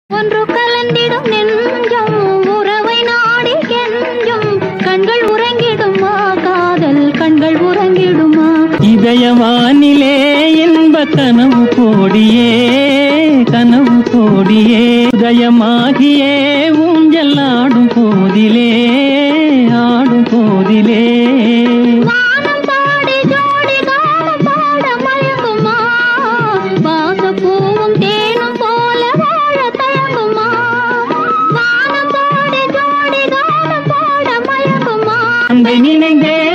ஒன்று கலந்திடும் நெஞ்சம் உறவை நாடி கெஞ்சும் கண்கள் உறங்கிடுமா காதல் கண்கள் உறங்கிடுமா இதயவானிலே என்ப கனவு கோடியே கனவு கோடியே உதயமாகியே ஊஞ்சல் ஆடும் போதிலே ஆடும் போதிலே வானம் பாடி ஜோடி காலம் பாட மயங்குமா வாசப்பூவும் தேனும் போல வாழ தயங்குமா வானம் பாடி ஜோடி காலம் பாட மயங்குமா அன்பை நினைந்தே